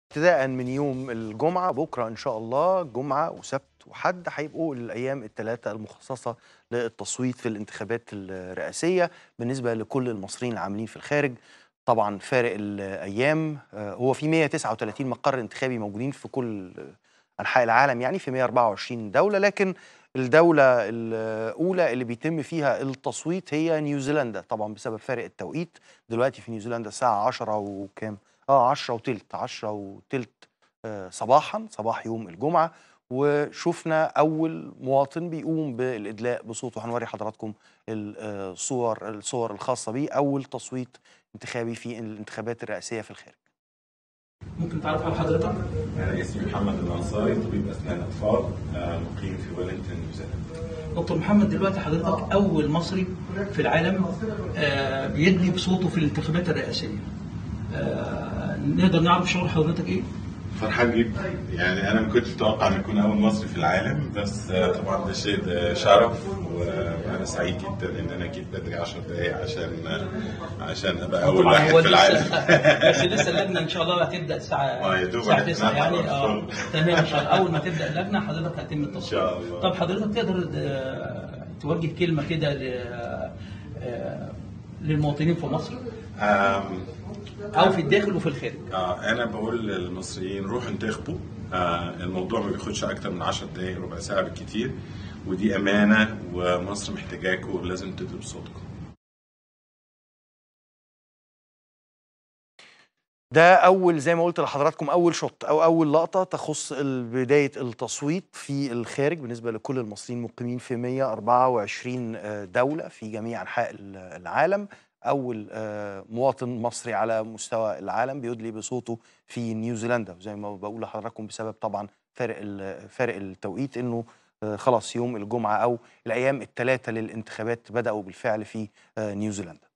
ابتداء من يوم الجمعة بكرة إن شاء الله جمعة وسبت وحد هيبقوا الأيام الثلاثة المخصصة للتصويت في الانتخابات الرئاسية بالنسبة لكل المصريين العاملين في الخارج طبعا فارق الأيام آه، هو في 139 مقر انتخابي موجودين في كل أنحاء العالم يعني في 124 دولة لكن الدولة الأولى اللي بيتم فيها التصويت هي نيوزيلندا طبعا بسبب فارق التوقيت دلوقتي في نيوزيلندا الساعة 10 وكام اه 10 وتلت 10 وتلت آه، صباحا صباح يوم الجمعة وشفنا أول مواطن بيقوم بالإدلاء بصوته هنوري حضراتكم الصور الصور الخاصة بيه أول تصويت انتخابي في الانتخابات الرئاسية في الخارج ممكن تعرف على حضرتك؟ أنا اسمي محمد الأنصاري طبيب أسنان أطفال آه، مقيم في ويلينغتون نيوزيلندا. دكتور محمد دلوقتي حضرتك أول مصري في العالم آه، بيدلي بصوته في الانتخابات الرئاسية. آه، نقدر نعرف شعور حضرتك إيه؟ فرحان جدا يعني أنا ما كنتش متوقع إن أكون أول مصري في العالم بس آه، طبعا ده شيء ده شرف وأنا سعيد جدا إن أنا جيت بدري 10 دقايق عشان عشان أبقى أول طبعاً واحد هو في لسه- العالم. بس لسه اللجنة إن شاء الله هتبدأ الساعة آه، يا دوب الساعة هنتنقل 9 يعني على اه الشغل. تمام إن شاء الله أول ما تبدأ اللجنة حضرتك هتم التصويت. إن شاء الله. طب حضرتك تقدر آه، توجه كلمة كده ل- آه، للمواطنين في مصر آم، أو في الداخل وفي الخارج. آه انا بقول للمصريين روحوا انتخبوا آه الموضوع ما بياخدش اكتر من 10 دقائق ربع ساعه بالكتير ودي امانه ومصر محتاجاكم ولازم تدوا بصوتكم ده أول زي ما قلت لحضراتكم أول شوط أو أول لقطة تخص ال- بداية التصويت في الخارج بالنسبة لكل المصريين مقيمين في 124 آه، دولة في جميع أنحاء ال- العالم أول آه، مواطن مصري على مستوى العالم بيدلي بصوته في نيوزيلندا وزي ما بقول لحضراتكم بسبب طبعا فارق ال- فارق التوقيت إنه آه، خلاص يوم الجمعة أو الأيام الثلاثة للانتخابات بدأوا بالفعل في آه، نيوزيلندا